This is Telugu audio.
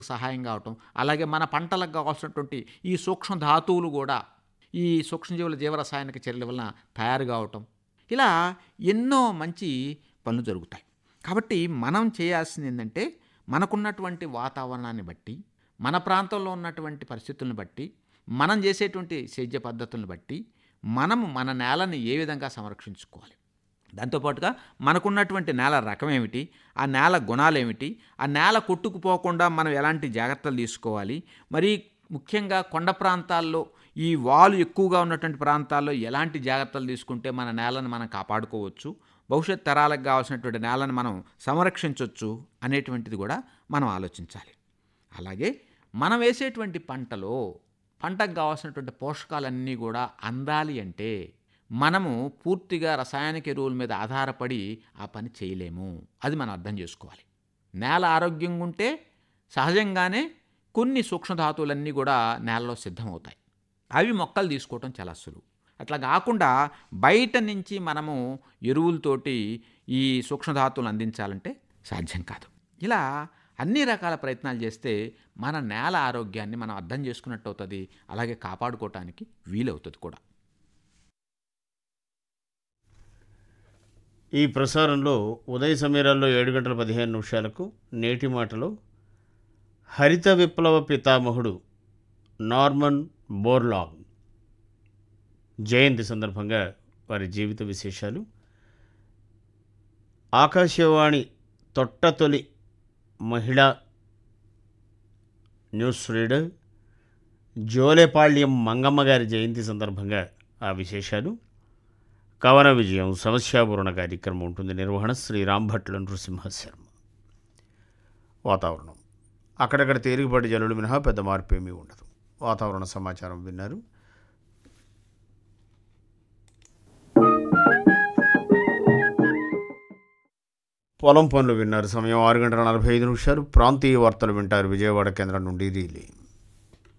సహాయం కావటం అలాగే మన పంటలకు కావాల్సినటువంటి ఈ సూక్ష్మ ధాతువులు కూడా ఈ సూక్ష్మజీవుల జీవరసాయనిక చర్యల వలన తయారు కావటం ఇలా ఎన్నో మంచి పనులు జరుగుతాయి కాబట్టి మనం చేయాల్సింది ఏంటంటే మనకున్నటువంటి వాతావరణాన్ని బట్టి మన ప్రాంతంలో ఉన్నటువంటి పరిస్థితులను బట్టి మనం చేసేటువంటి సేద్య పద్ధతులను బట్టి మనము మన నేలని ఏ విధంగా సంరక్షించుకోవాలి దాంతోపాటుగా మనకున్నటువంటి నేల రకం ఏమిటి ఆ నేల గుణాలు ఏమిటి ఆ నేల కొట్టుకుపోకుండా మనం ఎలాంటి జాగ్రత్తలు తీసుకోవాలి మరి ముఖ్యంగా కొండ ప్రాంతాల్లో ఈ వాలు ఎక్కువగా ఉన్నటువంటి ప్రాంతాల్లో ఎలాంటి జాగ్రత్తలు తీసుకుంటే మన నేలను మనం కాపాడుకోవచ్చు భవిష్యత్ తరాలకు కావాల్సినటువంటి నేలను మనం సంరక్షించవచ్చు అనేటువంటిది కూడా మనం ఆలోచించాలి అలాగే మనం వేసేటువంటి పంటలో పంటకు కావాల్సినటువంటి పోషకాలన్నీ కూడా అందాలి అంటే మనము పూర్తిగా రసాయనిక ఎరువుల మీద ఆధారపడి ఆ పని చేయలేము అది మనం అర్థం చేసుకోవాలి నేల ఆరోగ్యంగా ఉంటే సహజంగానే కొన్ని సూక్ష్మధాతువులన్నీ కూడా నేలలో సిద్ధమవుతాయి అవి మొక్కలు తీసుకోవటం చాలా సులువు అట్లా కాకుండా బయట నుంచి మనము ఎరువులతోటి ఈ సూక్ష్మధాతువులు అందించాలంటే సాధ్యం కాదు ఇలా అన్ని రకాల ప్రయత్నాలు చేస్తే మన నేల ఆరోగ్యాన్ని మనం అర్థం చేసుకున్నట్టు అవుతుంది అలాగే కాపాడుకోవటానికి వీలవుతుంది కూడా ఈ ప్రసారంలో ఉదయ సమీరాల్లో ఏడు గంటల పదిహేను నిమిషాలకు నేటి మాటలో హరిత విప్లవ పితామహుడు నార్మన్ బోర్లాగ్ జయంతి సందర్భంగా వారి జీవిత విశేషాలు ఆకాశవాణి తొట్టతొలి మహిళా న్యూస్ రీడర్ జోలేపాళ్యం మంగమ్మ గారి జయంతి సందర్భంగా ఆ విశేషాలు కవన విజయం సమస్యాపూరణ కార్యక్రమం ఉంటుంది నిర్వహణ శ్రీ రాంభట్ల నృసింహ శర్మ వాతావరణం అక్కడక్కడ తేలికపాటి జల్లులు మినహా పెద్ద మార్పు ఏమీ ఉండదు వాతావరణ సమాచారం విన్నారు పొలం పనులు విన్నారు సమయం ఆరు గంటల నలభై ఐదు నిమిషాలు ప్రాంతీయ వార్తలు వింటారు విజయవాడ కేంద్రం నుండి రీలే